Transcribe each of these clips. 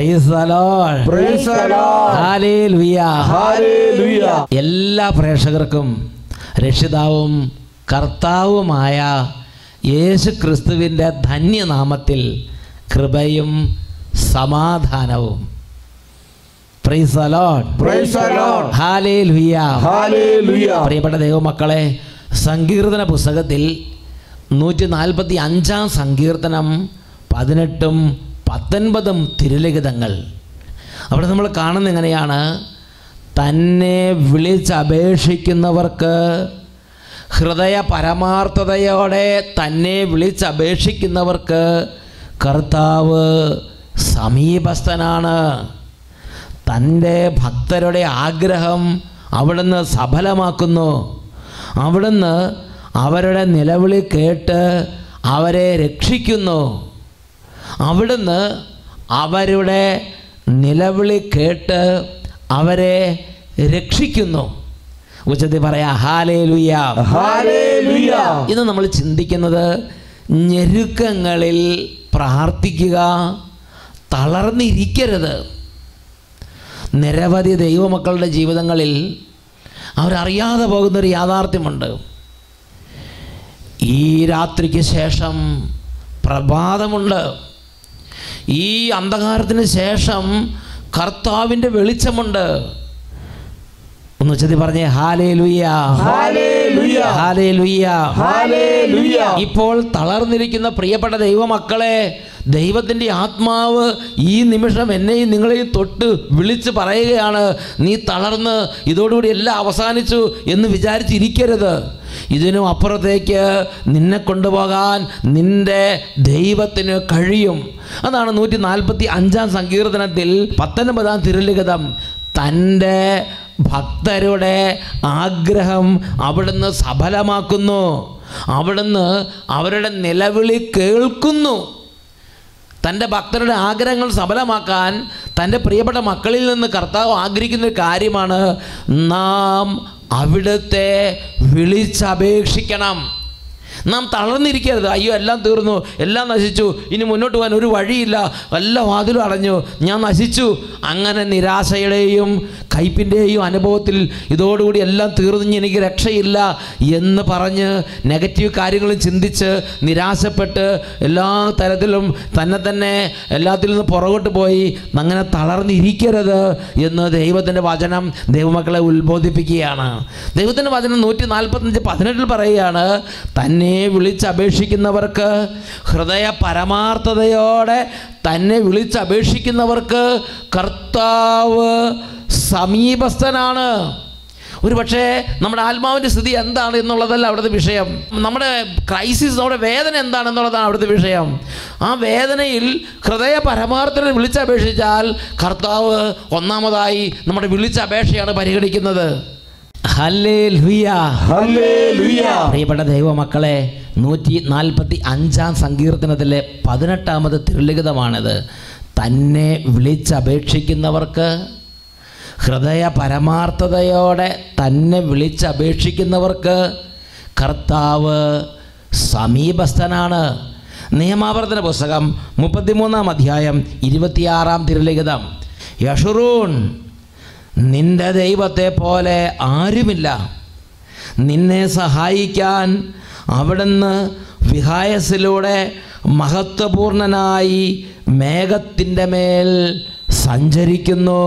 Praise the Lord. Praise the Lord. Hallelujah. Hallelujah. എല്ലാ പ്രേക്ഷകർക്കും രക്ഷിതാവും കർത്താവുമായ യേശു ക്രിസ്തുവിൻ്റെ ധന്യനാമത്തിൽ കൃപയും സമാധാനവും Praise the Lord. Praise the Lord. Hallelujah. Hallelujah. പ്രിയപ്പെട്ട ദൈവമക്കളെ സങ്കീർത്തന പുസ്തകത്തിൽ നൂറ്റി നാൽപ്പത്തി അഞ്ചാം സങ്കീർത്തനം പതിനെട്ടും പത്തൊൻപതും തിരുലിഖിതങ്ങൾ അവിടെ നമ്മൾ കാണുന്ന എങ്ങനെയാണ് തന്നെ വിളിച്ചപേക്ഷിക്കുന്നവർക്ക് ഹൃദയ പരമാർത്ഥതയോടെ തന്നെ വിളിച്ചപേക്ഷിക്കുന്നവർക്ക് കർത്താവ് സമീപസ്ഥനാണ് തൻ്റെ ഭക്തരുടെ ആഗ്രഹം അവിടുന്ന് സഫലമാക്കുന്നു അവിടുന്ന് അവരുടെ നിലവിളി കേട്ട് അവരെ രക്ഷിക്കുന്നു അവിടുന്ന് അവരുടെ നിലവിളി കേട്ട് അവരെ രക്ഷിക്കുന്നു ഉച്ചത്തിൽ പറയാം ഹാലേ ലുയ്യ Hallelujah. ഇന്ന് നമ്മൾ ചിന്തിക്കുന്നത് ഞെരുക്കങ്ങളിൽ പ്രാർത്ഥിക്കുക തളർന്നിരിക്കരുത് നിരവധി ദൈവമക്കളുടെ ജീവിതങ്ങളിൽ അവരറിയാതെ പോകുന്നൊരു യാഥാർത്ഥ്യമുണ്ട് ഈ രാത്രിക്ക് ശേഷം പ്രഭാതമുണ്ട് ഈ അന്ധകാരത്തിന് ശേഷം കർത്താവിൻ്റെ വെളിച്ചമുണ്ട് ഒന്ന് ഉച്ചത്തിൽ പറഞ്ഞേ ഹാലേ ലുയ്യ Hallelujah. ഹാലേ ലുയ്യ Hallelujah. ഇപ്പോൾ തളർന്നിരിക്കുന്ന പ്രിയപ്പെട്ട ദൈവമക്കളെ ദൈവത്തിൻ്റെ ആത്മാവ് ഈ നിമിഷം എന്നെയും നിങ്ങളെയും തൊട്ട് വിളിച്ച് പറയുകയാണ് നീ തളർന്ന് ഇതോടുകൂടി എല്ലാം അവസാനിച്ചു എന്ന് വിചാരിച്ചിരിക്കരുത് ഇതിനും അപ്പുറത്തേക്ക് നിന്നെ കൊണ്ടുപോകാൻ നിന്റെ ദൈവത്തിന് കഴിയും അതാണ് നൂറ്റി നാൽപ്പത്തി അഞ്ചാം സങ്കീർത്തനത്തിൽ പത്തൊൻപതാം തിരുലിഖിതം തൻ്റെ ഭക്തരുടെ ആഗ്രഹം അവിടുന്ന് സഫലമാക്കുന്നു അവിടുന്ന് അവരുടെ നിലവിളി കേൾക്കുന്നു തൻ്റെ ഭക്തരുടെ ആഗ്രഹങ്ങൾ സഫലമാക്കാൻ തൻ്റെ പ്രിയപ്പെട്ട മക്കളിൽ നിന്ന് കർത്താവ് ആഗ്രഹിക്കുന്ന ഒരു കാര്യമാണ് നാം അവിടുത്തെ വിളിച്ചപേക്ഷിക്കണം നാം തളർന്നിരിക്കരുത് അയ്യോ എല്ലാം തീർന്നു എല്ലാം നശിച്ചു ഇനി മുന്നോട്ട് പോകാൻ ഒരു വഴിയില്ല എല്ലാ വാതിലും അടഞ്ഞു ഞാൻ നശിച്ചു അങ്ങനെ നിരാശയുടെയും കയ്പിൻ്റെയും അനുഭവത്തിൽ ഇതോടുകൂടി എല്ലാം തീർന്നു ഇനി എനിക്ക് രക്ഷയില്ല എന്ന് പറഞ്ഞ് നെഗറ്റീവ് കാര്യങ്ങളും ചിന്തിച്ച് നിരാശപ്പെട്ട് എല്ലാ തരത്തിലും തന്നെ തന്നെ എല്ലാത്തിൽ നിന്ന് പുറകോട്ട് പോയി അങ്ങനെ തളർന്നിരിക്കരുത് എന്ന് ദൈവത്തിൻ്റെ വചനം ദൈവമക്കളെ ഉത്ബോധിപ്പിക്കുകയാണ് ദൈവത്തിൻ്റെ വചനം നൂറ്റി നാൽപ്പത്തഞ്ച് പതിനെട്ടിൽ പറയുകയാണ് തന്നെ വിളിച്ചപേക്ഷിക്കുന്നവർക്ക് ഹൃദയ പരമാർത്ഥതയോടെ തന്നെ വിളിച്ചപേക്ഷിക്കുന്നവർക്ക് കർത്താവ് സമീപസ്ഥനാണ് ഒരു പക്ഷേ നമ്മുടെ ആത്മാവിൻ്റെ സ്ഥിതി എന്താണ് എന്നുള്ളതല്ല അവിടുത്തെ വിഷയം നമ്മുടെ ക്രൈസിസ് നമ്മുടെ വേദന എന്താണെന്നുള്ളതാണ് അവിടുത്തെ വിഷയം ആ വേദനയിൽ ഹൃദയ പരമാർത്ഥത്തിൽ വിളിച്ചപേക്ഷിച്ചാൽ കർത്താവ് ഒന്നാമതായി നമ്മുടെ വിളിച്ച അപേക്ഷയാണ് പരിഗണിക്കുന്നത് ഹല്ലേലൂയ Hallelujah. പ്രിയപ്പെട്ട ദൈവമക്കളെ നൂറ്റി നാൽപ്പത്തി അഞ്ചാം സങ്കീർത്തനത്തിലെ പതിനെട്ടാമത് തിരുലിഖിതമാണിത് തന്നെ വിളിച്ചപേക്ഷിക്കുന്നവർക്ക് ഹൃദയ പരമാർത്ഥതയോടെ തന്നെ വിളിച്ചപേക്ഷിക്കുന്നവർക്ക് കർത്താവ് സമീപസ്ഥനാണ് നിയമാവർത്തന പുസ്തകം മുപ്പത്തിമൂന്നാം അധ്യായം ഇരുപത്തിയാറാം തിരുലിഖിതം യഷുറൂൺ നിന്റെ ദൈവത്തെ പോലെ ആരുമില്ല നിന്നെ സഹായിക്കാൻ അവിടുന്ന് വിഹായസിലൂടെ മഹത്വപൂർണനായി മേഘത്തിൻ്റെ മേൽ സഞ്ചരിക്കുന്നു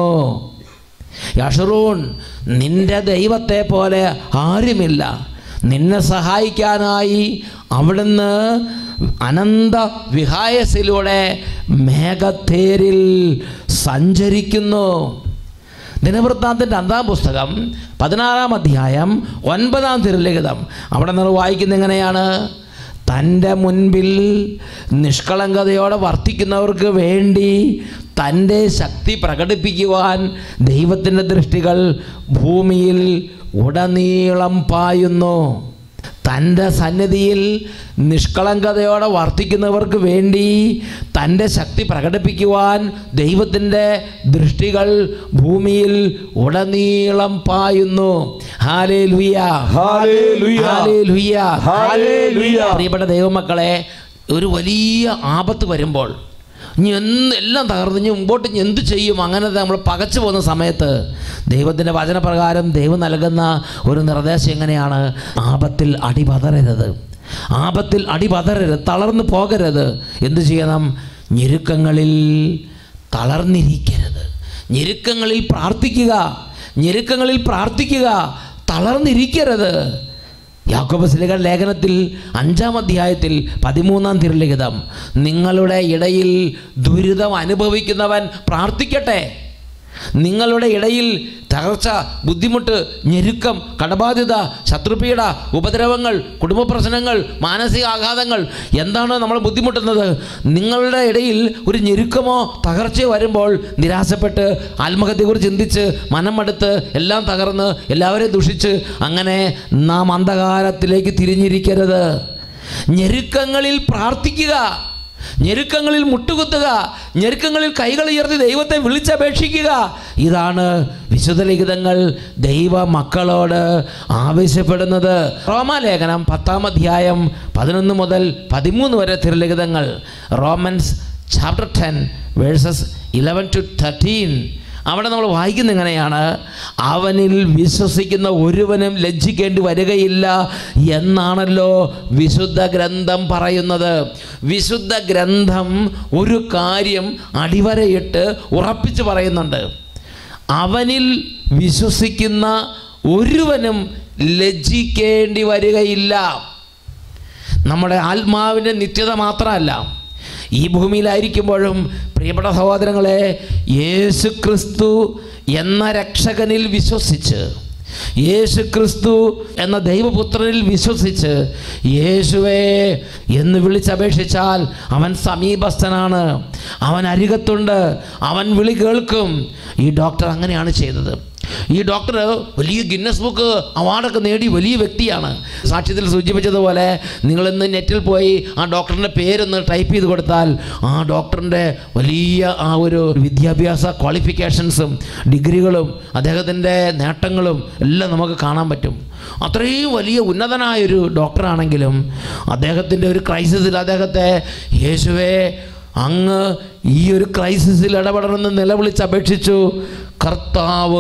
യഷറൂൺ നിന്റെ ദൈവത്തെ പോലെ ആരുമില്ല നിന്നെ സഹായിക്കാനായി അവിടുന്ന് അനന്ത വിഹായസിലൂടെ മേഘത്തേരിൽ സഞ്ചരിക്കുന്നു ദിനവൃത്താന്തൻ്റെ അന്താം പുസ്തകം പതിനാറാം അധ്യായം ഒൻപതാം തിരുലിഖിതം അവിടെ നിന്ന് വായിക്കുന്ന എങ്ങനെയാണ് തൻ്റെ മുൻപിൽ നിഷ്കളങ്കതയോടെ വർത്തിക്കുന്നവർക്ക് വേണ്ടി തൻ്റെ ശക്തി പ്രകടിപ്പിക്കുവാൻ ദൈവത്തിൻ്റെ ദൃഷ്ടികൾ ഭൂമിയിൽ ഉടനീളം പായുന്നു തൻ്റെ സന്നിധിയിൽ നിഷ്കളങ്കതയോടെ വർത്തിക്കുന്നവർക്ക് വേണ്ടി തൻ്റെ ശക്തി പ്രകടിപ്പിക്കുവാൻ ദൈവത്തിൻ്റെ ദൃഷ്ടികൾ ഭൂമിയിൽ ഉടനീളം പായുന്നു ഹാലേ ലുയ്യ Hallelujah. ഹാലേ Hallelujah. പ്രിയപ്പെട്ട ദൈവമക്കളെ ഒരു വലിയ ആപത്ത് വരുമ്പോൾ ഇനി എന്ന് എല്ലാം തകർന്ന് ഇനി മുമ്പോട്ട് ഇനി എന്ത് ചെയ്യും അങ്ങനെ നമ്മൾ പകച്ചു പോകുന്ന സമയത്ത് ദൈവത്തിൻ്റെ വചനപ്രകാരം ദൈവം നൽകുന്ന ഒരു നിർദ്ദേശം എങ്ങനെയാണ് ആപത്തിൽ അടിപതരരുത് ആപത്തിൽ അടിപതരരുത് തളർന്നു പോകരുത് എന്തു ചെയ്യണം ഞെരുക്കങ്ങളിൽ തളർന്നിരിക്കരുത് ഞെരുക്കങ്ങളിൽ പ്രാർത്ഥിക്കുക ഞെരുക്കങ്ങളിൽ പ്രാർത്ഥിക്കുക തളർന്നിരിക്കരുത് യാക്കോബസ്ലികൾ ലേഖനത്തിൽ അഞ്ചാം അധ്യായത്തിൽ പതിമൂന്നാം തിരുലിഖിതം നിങ്ങളുടെ ഇടയിൽ ദുരിതം അനുഭവിക്കുന്നവൻ പ്രാർത്ഥിക്കട്ടെ നിങ്ങളുടെ ഇടയിൽ തകർച്ച ബുദ്ധിമുട്ട് ഞെരുക്കം കടബാധ്യത ശത്രുപീഡ ഉപദ്രവങ്ങൾ കുടുംബ പ്രശ്നങ്ങൾ മാനസിക ആഘാതങ്ങൾ എന്താണ് നമ്മൾ ബുദ്ധിമുട്ടുന്നത് നിങ്ങളുടെ ഇടയിൽ ഒരു ഞെരുക്കമോ തകർച്ചയോ വരുമ്പോൾ നിരാശപ്പെട്ട് ആത്മഹത്യയെക്കുറിച്ച് ചിന്തിച്ച് മനം മടുത്ത് എല്ലാം തകർന്ന് എല്ലാവരെയും ദുഷിച്ച് അങ്ങനെ നാം അന്ധകാരത്തിലേക്ക് തിരിഞ്ഞിരിക്കരുത് ഞെരുക്കങ്ങളിൽ പ്രാർത്ഥിക്കുക ഞെരുക്കങ്ങളിൽ മുട്ടുകുത്തുക ഞെരുക്കങ്ങളിൽ കൈകൾ ഉയർത്തി ദൈവത്തെ വിളിച്ചപേക്ഷിക്കുക ഇതാണ് വിശുദ്ധ ലിഖിതങ്ങൾ ദൈവ മക്കളോട് ആവശ്യപ്പെടുന്നത് റോമാലേഖനം പത്താം അധ്യായം പതിനൊന്ന് മുതൽ പതിമൂന്ന് വരെ തിരുലിഖിതങ്ങൾ Romans chapter ten verses eleven to thirteen അവിടെ നമ്മൾ വായിക്കുന്ന എങ്ങനെയാണ് അവനിൽ വിശ്വസിക്കുന്ന ഒരുവനും ലജ്ജിക്കേണ്ടി വരികയില്ല എന്നാണല്ലോ വിശുദ്ധ ഗ്രന്ഥം പറയുന്നത് വിശുദ്ധ ഗ്രന്ഥം ഒരു കാര്യം അടിവരയിട്ട് ഉറപ്പിച്ച് പറയുന്നുണ്ട് അവനിൽ വിശ്വസിക്കുന്ന ഒരുവനും ലജ്ജിക്കേണ്ടി വരികയില്ല നമ്മുടെ ആത്മാവിൻ്റെ നിത്യത മാത്രമല്ല ഈ ഭൂമിയിലായിരിക്കുമ്പോഴും പ്രിയപ്പെട്ട സഹോദരങ്ങളെ യേശു ക്രിസ്തു എന്ന രക്ഷകനിൽ വിശ്വസിച്ച് യേശു ക്രിസ്തു എന്ന ദൈവപുത്രനിൽ വിശ്വസിച്ച് യേശുവേ എന്ന് വിളിച്ചപേക്ഷിച്ചാൽ അവൻ സമീപസ്ഥനാണ് അവൻ അരികത്തുണ്ട് അവൻ വിളി കേൾക്കും ഈ ഡോക്ടർ അങ്ങനെയാണ് ചെയ്തത് ഈ ഡോക്ടർ വലിയ ഗിന്നസ് ബുക്ക് അവാർഡൊക്കെ നേടി വലിയ വ്യക്തിയാണ് സാക്ഷ്യത്തിൽ സൂചിപ്പിച്ചതുപോലെ നിങ്ങളിന്ന് നെറ്റിൽ പോയി ആ ഡോക്ടറിൻ്റെ പേരൊന്ന് ടൈപ്പ് ചെയ്ത് കൊടുത്താൽ ആ ഡോക്ടറിൻ്റെ വലിയ ആ ഒരു വിദ്യാഭ്യാസ ക്വാളിഫിക്കേഷൻസും ഡിഗ്രികളും അദ്ദേഹത്തിൻ്റെ നേട്ടങ്ങളും എല്ലാം നമുക്ക് കാണാൻ പറ്റും അത്രയും വലിയ ഉന്നതനായൊരു ഡോക്ടറാണെങ്കിലും അദ്ദേഹത്തിൻ്റെ ഒരു ക്രൈസിസിൽ അദ്ദേഹത്തെ യേശുവേ അങ്ങ് ഈ ഒരു ക്രൈസിസിൽ ഇടപെടണമെന്ന് നിലവിളിച്ച് അപേക്ഷിച്ചു കർത്താവ്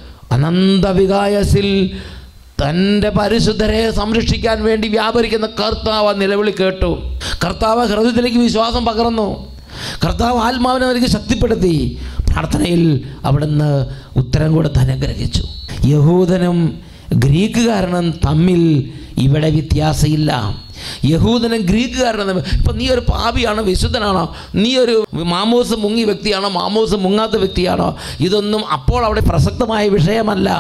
അനന്തവികായസിൽ തൻ്റെ പരിശുദ്ധരെ സംരക്ഷിക്കാൻ വേണ്ടി വ്യാപരിക്കുന്ന കർത്താവ് ആ നിലവിളി കേട്ടു കർത്താവ് ഹൃദയത്തിലേക്ക് വിശ്വാസം പകർന്നു കർത്താവ് ആത്മാവിനെ നൽകി ശക്തിപ്പെടുത്തി പ്രാർത്ഥനയിൽ അവിടുന്ന് ഉത്തരം കൊടുത്ത് അനുഗ്രഹിച്ചു യഹൂദനും ഗ്രീക്കുകാരനും തമ്മിൽ ഇവിടെ വ്യത്യാസമില്ല യഹൂദനും ഗ്രീക്കുകാരനും ഇപ്പം നീ ഒരു പാപിയാണോ വിശുദ്ധനാണോ നീ ഒരു മാമോസ് മുങ്ങിയ വ്യക്തിയാണോ മാമോസ് മുങ്ങാത്ത വ്യക്തിയാണോ ഇതൊന്നും അപ്പോൾ അവിടെ പ്രസക്തമായ വിഷയമല്ല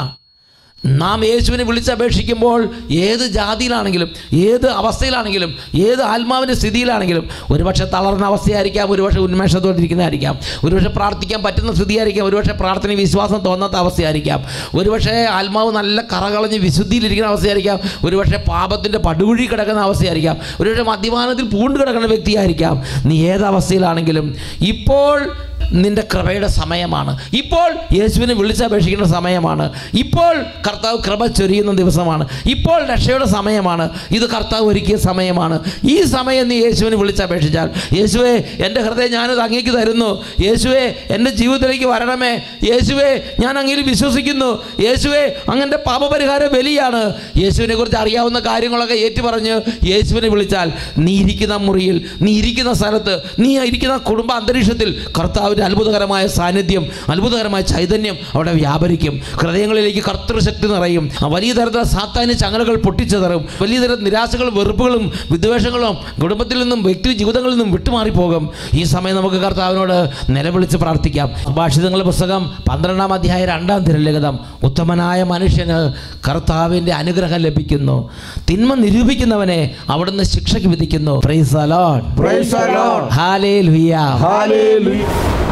നാം യേശുവിനെ വിളിച്ചപേക്ഷിക്കുമ്പോൾ ഏത് ജാതിയിലാണെങ്കിലും ഏത് അവസ്ഥയിലാണെങ്കിലും ഏത് ആത്മാവിൻ്റെ സ്ഥിതിയിലാണെങ്കിലും ഒരുപക്ഷെ തളർന്ന അവസ്ഥയായിരിക്കാം ഒരുപക്ഷെ ഉന്മേഷത്തോടിരിക്കുന്നതായിരിക്കാം ഒരുപക്ഷെ പ്രാർത്ഥിക്കാൻ പറ്റുന്ന സ്ഥിതിയായിരിക്കാം ഒരുപക്ഷെ പ്രാർത്ഥന വിശ്വാസം തോന്നാത്ത അവസ്ഥയായിരിക്കാം ഒരുപക്ഷെ ആത്മാവ് നല്ല കറകളഞ്ഞ് വിശുദ്ധിയിലിരിക്കുന്ന അവസ്ഥയായിരിക്കാം ഒരുപക്ഷെ പാപത്തിൻ്റെ പടുകുഴി കിടക്കുന്ന അവസ്ഥയായിരിക്കാം ഒരുപക്ഷെ മദ്യപാനത്തിൽ പൂണ്ട് കിടക്കുന്ന വ്യക്തിയായിരിക്കാം നീ ഏത് അവസ്ഥയിലാണെങ്കിലും ഇപ്പോൾ നിന്റെ കൃപയുടെ സമയമാണ് ഇപ്പോൾ യേശുവിനെ വിളിച്ചപേക്ഷിക്കേണ്ട സമയമാണ് ഇപ്പോൾ കർത്താവ് കൃപ ചൊരിയുന്ന ദിവസമാണ് ഇപ്പോൾ രക്ഷയുടെ സമയമാണ് ഇത് കർത്താവ് ഒരുക്കിയ സമയമാണ് ഈ സമയം നീ യേശുവിനെ വിളിച്ചപേക്ഷിച്ചാൽ യേശുവേ എൻ്റെ ഹൃദയം ഞാനത് അങ്ങേക്ക് തരുന്നു യേശുവേ എൻ്റെ ജീവിതത്തിലേക്ക് വരണമേ യേശുവേ ഞാൻ അങ്ങയിൽ വിശ്വസിക്കുന്നു യേശുവേ അങ്ങൻ്റെ പാപപരിഹാര ബലിയാണ് യേശുവിനെ കുറിച്ച് അറിയാവുന്ന കാര്യങ്ങളൊക്കെ ഏറ്റുപറഞ്ഞ് യേശുവിനെ വിളിച്ചാൽ നീ ഇരിക്കുന്ന മുറിയിൽ നീ ഇരിക്കുന്ന സ്ഥലത്ത് നീ ഇരിക്കുന്ന കുടുംബ അന്തരീക്ഷത്തിൽ കർത്താവിൻ്റെ അത്ഭുതകരമായ സാന്നിധ്യം അത്ഭുതകരമായ ചൈതന്യം അവിടെ വ്യാപരിക്കും ഹൃദയങ്ങളിലേക്ക് കർത്തൃശക്തി നിറയും ആ വലിയ തരത്തിലുള്ള സാത്താന്യ ചങ്ങലകൾ പൊട്ടിച്ചെതറും വലിയ തരം നിരാശകളും വെറുപ്പുകളും വിദ്വേഷങ്ങളും കുടുംബത്തിൽ നിന്നും വ്യക്തി ജീവിതങ്ങളിൽ നിന്നും വിട്ടുമാറിപ്പോകും ഈ സമയം നമുക്ക് കർത്താവിനോട് നിലവിളിച്ച് പ്രാർത്ഥിക്കാം ഭാഷിതങ്ങളുടെ പുസ്തകം പന്ത്രണ്ടാം അധ്യായ രണ്ടാം തിരലിഖിതം ഉത്തമനായ മനുഷ്യന് കർത്താവിൻ്റെ അനുഗ്രഹം ലഭിക്കുന്നു തിന്മ നിരൂപിക്കുന്നവനെ അവിടുന്ന് ശിക്ഷയ്ക്ക് വിധിക്കുന്നു praise alone Praise the Lord. ഹാലേ ലുയ്യ Hallelujah.